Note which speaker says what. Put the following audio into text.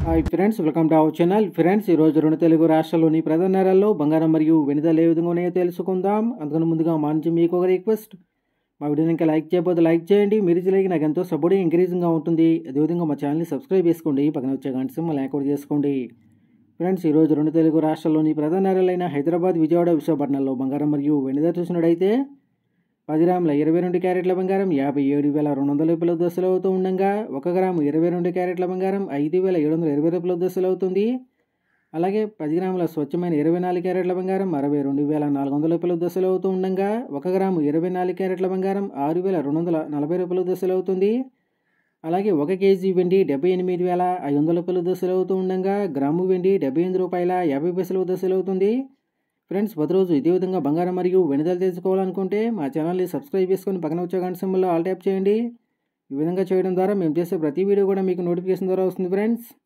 Speaker 1: hi friends welcome to our channel friends ఈరోజు రెండు తెలుగు రాష్ట్రాల్లోని ప్రధాన నగరాల్లో బంగారం మరియు వెనుదల ఏ విధంగా ఉన్నాయో తెలుసుకుందాం అందుకని ముందుగా మా నుంచి మీకు ఒక రిక్వెస్ట్ మా వీడియోని ఇంకా లైక్ చేయకపోతే లైక్ చేయండి మీరు చేయలేక నాకు ఎంతో సపోర్ట్ ఎంకరేజింగ్గా ఉంటుంది అదేవిధంగా మా ఛానల్ని సబ్స్క్రైబ్ చేసుకోండి పక్కన వచ్చే గంట సింహల్ యాక్టివేట్ చేసుకోండి ఫ్రెండ్స్ ఈరోజు రెండు తెలుగు రాష్ట్రాల్లోని ప్రధాన నగరాలైన హైదరాబాద్ విజయవాడ విశాఖపట్నంలో బంగారం మరియు వెనుదల చూసినట్టయితే పది గ్రాముల ఇరవై రెండు క్యారెట్ల బంగారం యాభై ఏడు వేల రెండు వందల రూపాయల దశలు అవుతూ ఉండగా ఒక గ్రాము ఇరవై రెండు క్యారెట్ల బంగారం ఐదు వేల ఏడు వందల ఇరవై రూపాయల దశలు అవుతుంది అలాగే పది గ్రాముల స్వచ్ఛమైన ఇరవై నాలుగు క్యారెట్ల బంగారం అరవై రెండు వేల నాలుగు వందల రూపాయల దశలు అవుతూ ఉండగా ఒక గ్రాము ఇరవై నాలుగు క్యారెట్ల బంగారం ఆరు వేల రెండు వందల నలభై రూపాయల దశలు అవుతుంది అలాగే ఒక కేజీ వెండి డెబ్బై ఎనిమిది వేల ఐదు వందల రూపాయల దశలు అవుతూ ఉండగా గ్రాము వెండి డెబ్బై ఎనిమిది రూపాయల యాభై పైసల దశలు అవుతుంది ఫ్రెండ్స్ ప్రతిరోజు ఇదే విధంగా బంగారం మరియు వెనుదలు తెలుసుకోవాలనుకుంటే మా ఛానల్ని సబ్స్క్రైబ్ చేసుకొని పక్కన వచ్చే గంట సింబల్లో ఆల్ ట్యాప్ చేయండి ఈ విధంగా చేయడం ద్వారా మేము చేసే ప్రతి వీడియో కూడా మీకు నోటిఫికేషన్ ద్వారా వస్తుంది ఫ్రెండ్స్